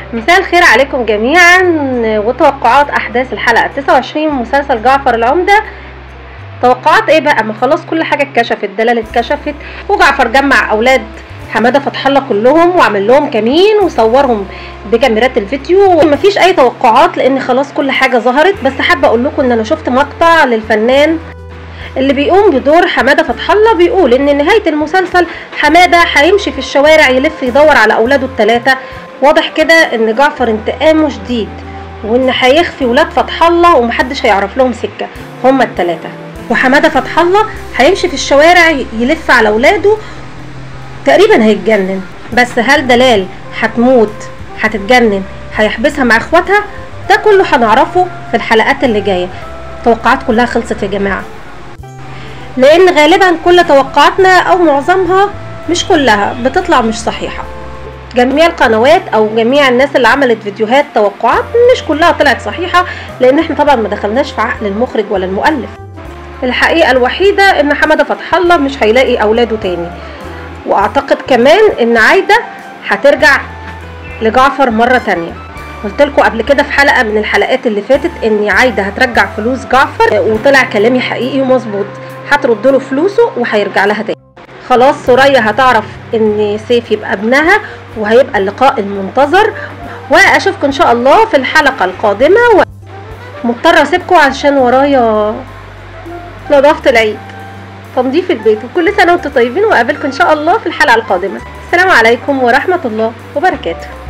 مساء الخير عليكم جميعا وتوقعات احداث الحلقه 29 من مسلسل جعفر العمده توقعات ايه بقى ما خلاص كل حاجه اتكشفت دلال اتكشفت وجعفر جمع اولاد حماده فتح الله كلهم وعمل لهم كمين وصورهم بكاميرات الفيديو ومفيش اي توقعات لان خلاص كل حاجه ظهرت بس حابه اقول لكم ان انا شفت مقطع للفنان اللي بيقوم بدور حماده فتح الله بيقول ان نهايه المسلسل حماده هيمشي في الشوارع يلف يدور على اولاده الثلاثه واضح كده ان جعفر انتقامه شديد وان هيخفي ولاد فتح الله ومحدش هيعرف لهم سكه هما الثلاثه وحماده فتح الله هيمشي في الشوارع يلف على اولاده تقريبا هيتجنن بس هل دلال هتموت هتتجنن هيحبسها مع اخواتها ده كله هنعرفه في الحلقات اللي جايه توقعات كلها خلصت يا جماعه لان غالبا كل توقعاتنا او معظمها مش كلها بتطلع مش صحيحه جميع القنوات او جميع الناس اللي عملت فيديوهات توقعات مش كلها طلعت صحيحه لان احنا طبعا ما دخلناش في عقل المخرج ولا المؤلف الحقيقه الوحيده ان حماده فتح الله مش هيلاقي اولاده تاني واعتقد كمان ان عايده هترجع لجعفر مره تانية قلت لكم قبل كده في حلقه من الحلقات اللي فاتت ان عايده هترجع فلوس جعفر وطلع كلامي حقيقي ومظبوط هترد له فلوسه وهيرجع لها تاني خلاص سوريا هتعرف ان سيف يبقى ابنها وهيبقى اللقاء المنتظر واشوفكم ان شاء الله في الحلقه القادمه و... مضطره اسيبكم عشان ورايا نظافه العيد تنظيف البيت وكل سنه وانتم طيبين واقابلكم ان شاء الله في الحلقه القادمه السلام عليكم ورحمه الله وبركاته